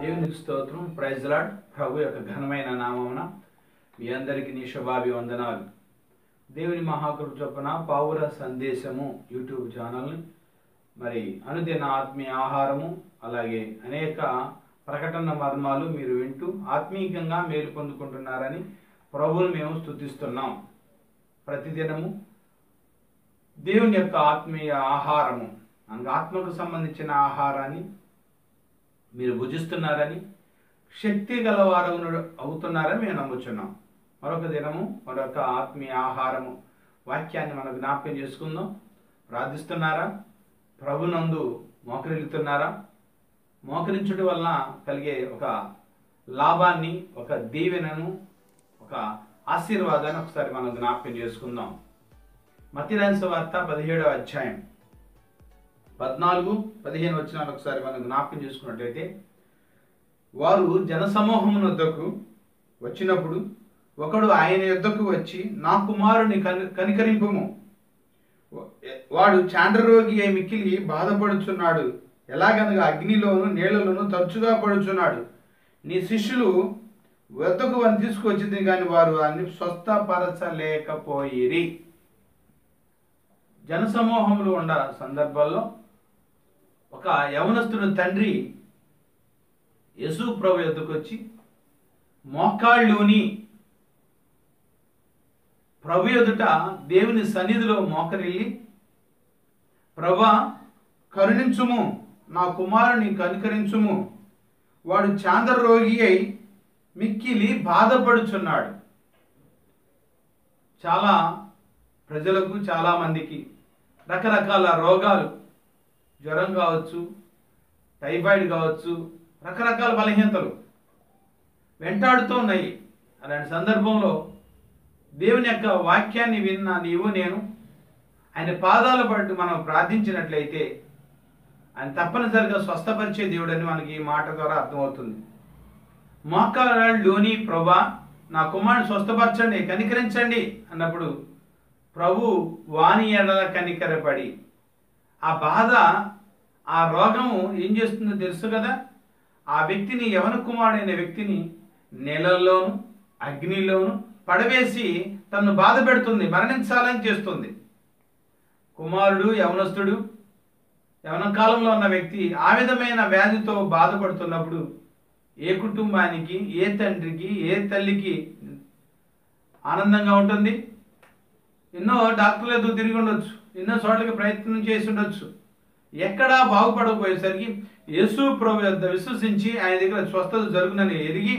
దేవునికి స్తోత్రం praise lord ప్రభు యొక్క ఘనమైన నామమున మీ అందరికీ నీ శుభాభివందనాలు దేవుని మహాకృప చొప్పున పౌర సందేశము యూట్యూబ్ ఛానల్ని మరి అనుదిన ఆత్మీయ ఆహారము అలాగే అనేక ప్రకటన మర్మాలు మీరు వింటూ ఆత్మీయంగా మేలు పొందుకుంటున్నారని ప్రభువుని మేము స్తుతిస్తున్నాం ప్రతిదినము దేవుని యొక్క ఆత్మీయ ఆహారము అనగా ఆత్మకు సంబంధించిన ఆహారాన్ని మీరు భుజిస్తున్నారని శక్తి గలవారు అవుతున్నారని మేము నమ్ముచున్నాం మరొక దినము మరొక ఆత్మీయ ఆహారము వాక్యాన్ని మనం జ్ఞాపకం చేసుకుందాం ప్రార్థిస్తున్నారా ప్రభునందు మోకరిల్లుతున్నారా మోకరించడం వలన కలిగే ఒక లాభాన్ని ఒక దీవెనను ఒక ఆశీర్వాదాన్ని ఒకసారి మనం జ్ఞాపకం చేసుకుందాం మతిరాంశ వార్త పదిహేడవ అధ్యాయం పద్నాలుగు పదిహేను వచ్చిన ఒకసారి మనం జ్ఞాపకం చేసుకున్నట్లయితే వారు జనసమూహమునొద్దకు వచ్చినప్పుడు ఒకడు ఆయన యొద్దకు వచ్చి నా కుమారుని కని కనికరింపుము వాడు చాండ్రరోగి అయి మిక్కిలి బాధపడుచున్నాడు ఎలాగనగా అగ్నిలోను నీళ్లలోను తరచుగా పడుచున్నాడు నీ శిష్యులు వద్దకు అని తీసుకొచ్చింది కానీ వారు అన్ని స్వస్థపరచలేకపోయిరి జనసమూహములు ఉన్న సందర్భాల్లో ఒక యవనస్తుడు తండ్రి యశు ప్రభు ఎద్దుకు వచ్చి మోకాళ్ళుని ప్రభు ఎదుట దేవుని సన్నిధిలో మోకరిల్లి ప్రభా కరుణించుము నా కుమారుని కనికరించుము వాడు చాంద్ర రోగి అయి మిక్కిలి బాధపడుచున్నాడు చాలా ప్రజలకు చాలా మందికి రకరకాల రోగాలు జ్వరం కావచ్చు టైఫాయిడ్ కావచ్చు రకరకాల బలహీనతలు వెంటాడుతూ ఉన్నాయి అలాంటి సందర్భంలో దేవుని యొక్క వాక్యాన్ని విన్న నీవు నేను ఆయన పాదాల పట్టు మనం ప్రార్థించినట్లయితే ఆయన తప్పనిసరిగా స్వస్థపరిచే దేవుడని మనకి ఈ మాట ద్వారా అర్థమవుతుంది మోకాళ్ళలోని ప్రభా నా కుమారుని స్వస్థపరచండి కనికరించండి అన్నప్పుడు ప్రభు వాణి ఎడల కనికరపడి ఆ బాధ ఆ రోగము ఏం చేస్తుందో తెలుసు కదా ఆ వ్యక్తిని యవన కుమారుడైన వ్యక్తిని నెలల్లోను అగ్నిలోను పడవేసి తను బాధ పెడుతుంది మరణించాలని చేస్తుంది కుమారుడు యవనస్తుడు యవన కాలంలో ఉన్న వ్యక్తి ఆ విధమైన వ్యాధితో బాధపడుతున్నప్పుడు ఏ కుటుంబానికి ఏ తండ్రికి ఏ తల్లికి ఆనందంగా ఉంటుంది ఎన్నో డాక్టర్లు ఎదుగు తిరిగి ఉండొచ్చు ఎన్నో చోట్లకి ప్రయత్నం చేసి ఉండొచ్చు ఎక్కడా బాగుపడకపోయేసరికి యేసు ప్రభు యొద్ద విశ్వసించి ఆయన దగ్గర స్వస్థత జరుగునని ఎరిగి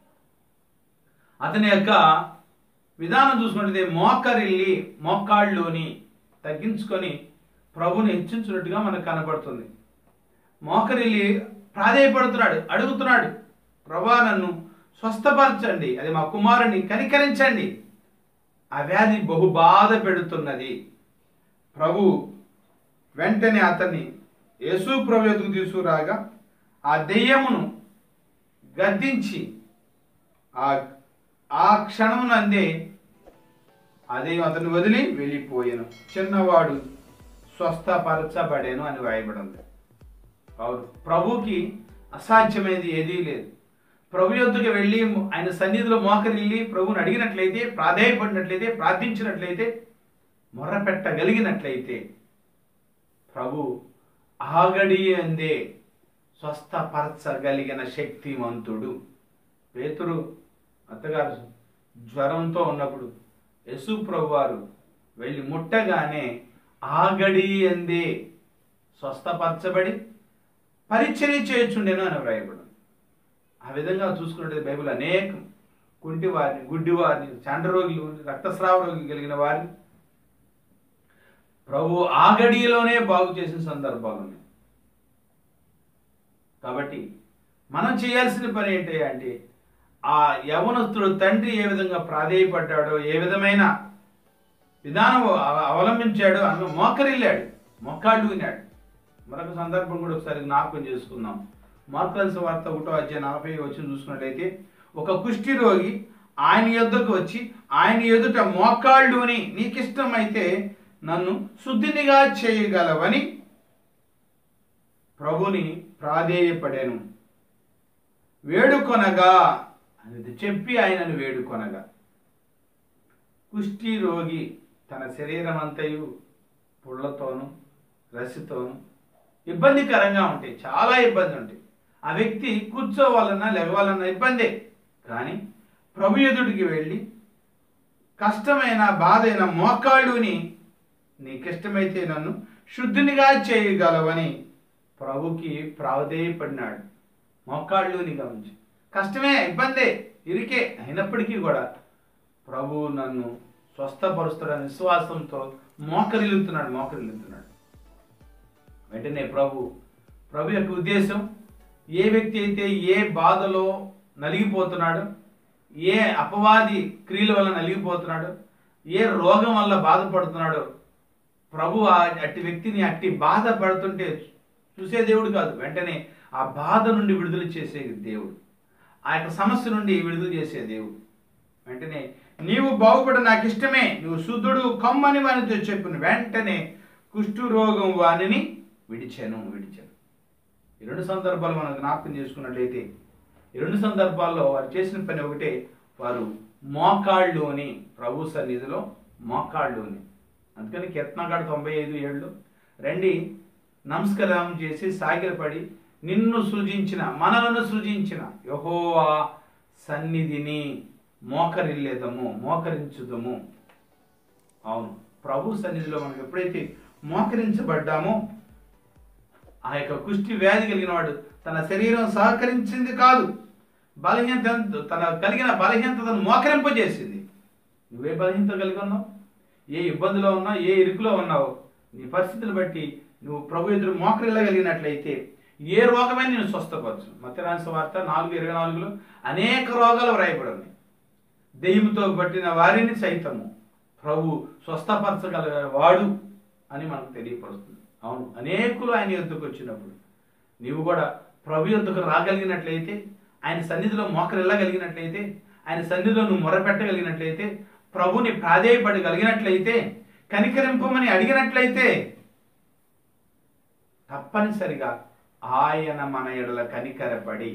అతని యొక్క విధానం చూసుకుంటే మోకరిల్లి మోకాళ్ళలోని తగ్గించుకొని ప్రభుని హెచ్చించినట్టుగా మనకు కనబడుతుంది మోకరిల్లి ప్రాధేయపడుతున్నాడు అడుగుతున్నాడు ప్రభా నన్ను స్వస్థపరచండి అది మా కుమారుని కనికరించండి ఆ వ్యాధి బహు బాధ పెడుతున్నది ప్రభు వెంటనే అతన్ని యేసు ప్రభు ఎదుగు తీసుకురాగా ఆ దెయ్యమును గద్దించి ఆ ఆ క్షణమునందే అదే అతను వదిలి వెళ్ళిపోయాను చిన్నవాడు స్వస్థపరచబడేను అని వ్రాయబడింది అవును ప్రభుకి అసాధ్యమైనది ఏదీ లేదు ప్రభు యొద్దకు వెళ్ళి ఆయన సన్నిధిలో మోకరిల్లి ప్రభుని అడిగినట్లయితే ప్రాధేయపడినట్లయితే ప్రార్థించినట్లయితే మొర్రపెట్టగలిగినట్లయితే ప్రభు ఆగడి అందే స్వస్థపరచగలిగిన శక్తివంతుడు పేతురు అత్తగారు జ్వరంతో ఉన్నప్పుడు యశు ప్రభు వారు వెళ్ళి ముట్టగానే ఆగడి అందే స్వస్థపరచబడి పరిచర్య చేయొచ్చుండేను అని వ్రాయబడి ఆ విధంగా చూసుకున్నట్టు బైబిల్ అనేకం కుంటి వారిని గుడ్డి వారిని చండరోగులు రక్తస్రావ రోగి కలిగిన వారిని ప్రభు ఆగడిలోనే బాగు చేసిన సందర్భాలు ఉన్నాయి కాబట్టి మనం చేయాల్సిన పని ఏంటి అంటే ఆ యవనస్తుడు తండ్రి ఏ విధంగా ప్రాధేయపడ్డాడో ఏ విధమైన విధానం అవలంబించాడో అన్న మోకరిల్లాడు మొక్కాళ్ళు విన్నాడు మరొక సందర్భం కూడా ఒకసారి జ్ఞాపకం చేసుకుందాం మార్కల్స్ వార్త ఒకటో అధ్యాయ నలభై వచ్చి చూసుకున్నట్లయితే ఒక కుష్టి రోగి ఆయన యొద్దకు వచ్చి ఆయన ఎదుట మోకాళ్ళుని నీకిష్టమైతే నన్ను శుద్ధినిగా చేయగలవని ప్రభుని ప్రాధేయపడాను వేడుకొనగా అనేది చెప్పి ఆయనను వేడుకొనగా కుష్టి రోగి తన శరీరం అంతయు పుళ్ళతోనూ రసితోనూ ఇబ్బందికరంగా ఉంటాయి చాలా ఇబ్బంది ఉంటాయి ఆ వ్యక్తి కూర్చోవాలన్నా లెగవాలన్నా ఇబ్బందే కానీ ప్రభు ఎదుటికి వెళ్ళి కష్టమైన బాధైన మోకాళ్ళుని నీకిష్టమైతే నన్ను శుద్ధినిగా చేయగలవని ప్రభుకి ప్రాధేయపడినాడు మోకాళ్ళుని గమనించి కష్టమే ఇబ్బందే ఇరికే అయినప్పటికీ కూడా ప్రభు నన్ను స్వస్థపరుస్తాడని విశ్వాసంతో మోకరిల్లుతున్నాడు మోకరిల్లుతున్నాడు వెంటనే ప్రభు ప్రభు యొక్క ఉద్దేశం ఏ వ్యక్తి అయితే ఏ బాధలో నలిగిపోతున్నాడో ఏ అపవాది క్రియల వల్ల నలిగిపోతున్నాడో ఏ రోగం వల్ల బాధపడుతున్నాడో ప్రభు ఆ అట్టి వ్యక్తిని అట్టి బాధ పడుతుంటే చూసే దేవుడు కాదు వెంటనే ఆ బాధ నుండి విడుదల చేసే దేవుడు ఆ యొక్క సమస్య నుండి విడుదల చేసే దేవుడు వెంటనే నీవు బాగుపడ నాకు ఇష్టమే నువ్వు శుద్ధుడు కమ్మని వానితో చెప్పిన వెంటనే కుష్ఠు రోగం వానిని విడిచాను విడిచాను ఈ రెండు సందర్భాలు మనం జ్ఞాపకం చేసుకున్నట్లయితే ఈ రెండు సందర్భాల్లో వారు చేసిన పని ఒకటే వారు మోకాళ్ళుని ప్రభు సన్నిధిలో మోకాళ్ళుని అందుకని కీర్తనగాడు తొంభై ఐదు ఏళ్ళు రండి నమస్కారం చేసి సాగిలపడి నిన్ను సృజించిన మనలను సృజించిన యహోవా సన్నిధిని మోకరిల్లేదము మోకరించుదము అవును ప్రభు సన్నిధిలో మనం ఎప్పుడైతే మోకరించబడ్డామో ఆ యొక్క కుష్టి వ్యాధి కలిగిన వాడు తన శరీరం సహకరించింది కాదు బలహీనత తన కలిగిన బలహీనతను మోకరింపజేసింది నువ్వే బలహీనత కలిగి ఉన్నావు ఏ ఇబ్బందిలో ఉన్నావు ఏ ఇరుకులో ఉన్నావు నీ పరిస్థితిని బట్టి నువ్వు ప్రభు ఎదురు మోకరిల్లగలిగినట్లయితే ఏ రోగమైనా నేను స్వస్థపరచు మత్స్యరాంశ వార్త నాలుగు ఇరవై నాలుగులో అనేక రోగాలు వ్రాయబడి ఉన్నాయి దెయ్యంతో పట్టిన వారిని సైతము ప్రభు స్వస్థపరచగల వాడు అని మనకు తెలియపరుస్తుంది అవును అనేకులు ఆయన యుద్ధకు వచ్చినప్పుడు నీవు కూడా ప్రభు యుద్ధకు రాగలిగినట్లయితే ఆయన సన్నిధిలో మోకరిల్లగలిగినట్లయితే ఆయన సన్నిధిలో నువ్వు మొరపెట్టగలిగినట్లయితే ప్రభుని ప్రాధేయపడగలిగినట్లయితే కనికరింపమని అడిగినట్లయితే తప్పనిసరిగా ఆయన మన ఎడల కనికరపడి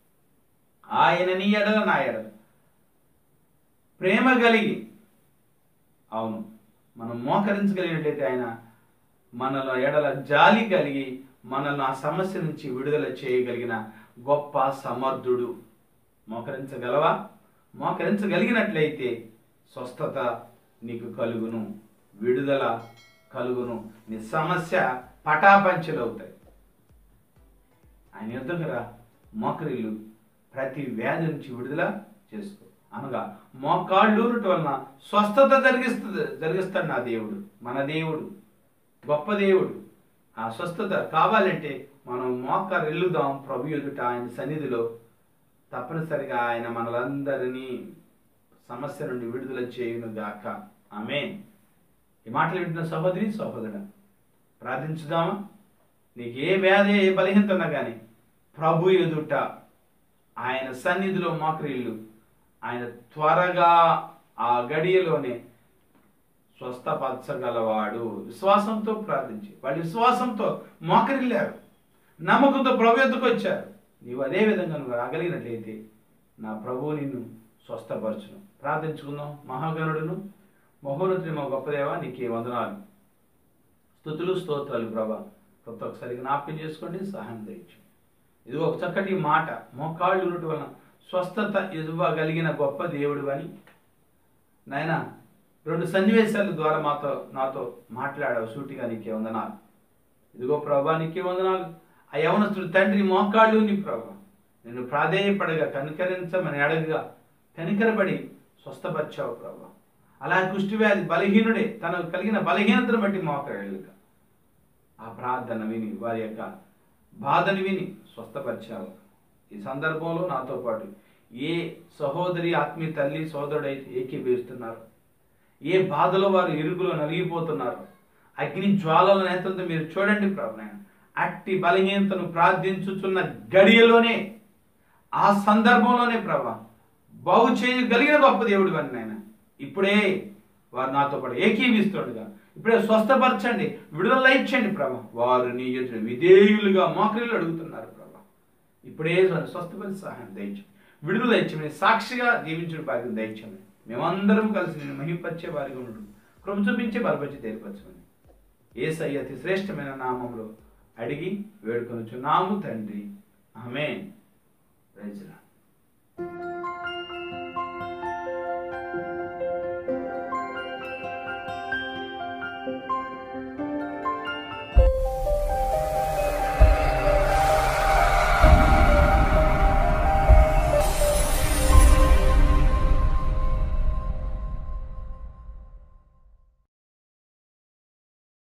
ఆయన నీ ఎడల నా ఎడల ప్రేమ కలిగి అవును మనం మోకరించగలిగినట్లయితే ఆయన మనలో ఎడల జాలి కలిగి మనల్ని ఆ సమస్య నుంచి విడుదల చేయగలిగిన గొప్ప సమర్థుడు మోకరించగలవా మోకరించగలిగినట్లయితే స్వస్థత నీకు కలుగును విడుదల కలుగును నీ సమస్య పటాపంచలవుతాయి ఆయన యుద్ధకు రా మోకరిల్లు ప్రతి వ్యాధి నుంచి విడుదల చేసుకో అనగా మోకాళ్ళూరుట వలన స్వస్థత జరిగిస్తుంది జరిగిస్తాడు నా దేవుడు మన దేవుడు గొప్ప దేవుడు ఆ స్వస్థత కావాలంటే మనం మోకరిల్లుదాం ప్రభు ఎదుట ఆయన సన్నిధిలో తప్పనిసరిగా ఆయన మనలందరినీ సమస్య నుండి విడుదల చేయును గాక ఆమె ఈ మాటలు వింటున్న సహోదరి సహోదరుడు ప్రార్థించుదామా నీకు ఏ వ్యాధి ఏ బలహీనత ఉన్నా కానీ ప్రభు ఎదుట ఆయన సన్నిధిలో మోకరిల్లు ఆయన త్వరగా ఆ గడియలోనే స్వస్థపరచగలవాడు విశ్వాసంతో ప్రార్థించి వాళ్ళు విశ్వాసంతో మోకరిల్లారు నమ్మకంతో ప్రభు ఎద్దుకు వచ్చారు నీవు అదే విధంగా నువ్వు రాగలిగినట్లయితే నా ప్రభువు నిన్ను స్వస్థపరచును ప్రార్థించుకుందాం మహాగణుడును మహోన్నతుని మా గొప్పదేవ నీకే వందనాలు స్థుతులు స్తోత్రాలు ప్రభా ప్రతి ఒక్కసారి జ్ఞాపకం చేసుకోండి సహాయం దయచు ఇది ఒక చక్కటి మాట మోకాళ్ళు ఉన్నట్టు వలన స్వస్థత ఇవ్వగలిగిన గొప్ప దేవుడు అని నాయన రెండు సన్నివేశాల ద్వారా మాతో నాతో మాట్లాడావు సూటిగా నీకే వందనాలు ఇదిగో ప్రభా నీకే వందనాలు ఆ యవనస్తుడు తండ్రి మోకాళ్ళు నీ ప్రభా నిన్ను ప్రాధేయపడగా కనికరించమని అడగగా కనికరపడి స్వస్థపరిచావు ప్రభా అలా కుష్టివ్యాధి బలహీనుడే తనకు కలిగిన బలహీనతను బట్టి మోకరేళ్ళుగా ఆ ప్రార్థన విని వారి యొక్క బాధను విని స్వస్థపరిచావు ఈ సందర్భంలో నాతో పాటు ఏ సహోదరి ఆత్మీయ తల్లి సోదరుడైతే ఏకీభవిస్తున్నారు ఏ బాధలో వారు ఇరుకులో నలిగిపోతున్నారు అగ్ని జ్వాలల నేతంతో మీరు చూడండి ప్రభు అట్టి బలహీనతను ప్రార్థించుచున్న గడియలోనే ఆ సందర్భంలోనే ప్రభా బాగు చేయగలిగిన గొప్ప దేవుడు అని నాయన ఇప్పుడే వారు నాతో పాటు ఏకీవిస్తుండగా ఇప్పుడే స్వస్థపరచండి విడుదల ఇచ్చండి ప్రభా వారు నీ ఎదుట విధేయులుగా మోకరిల్లు అడుగుతున్నారు ప్రభా ఇప్పుడే స్వస్థపరి సహాయం దయచేయండి విడుదల ఇచ్చమని సాక్షిగా జీవించుడు భాగ్యం దయచేయమని మేమందరం కలిసి నేను మహిపరిచే వారిగా ఉండడు కృప చూపించే బలపరిచి తేలిపరచమని ఏసయ్య అతి శ్రేష్టమైన నామంలో అడిగి వేడుకొనుచున్నాము తండ్రి ఆమె ప్రైజ్ లార్డ్.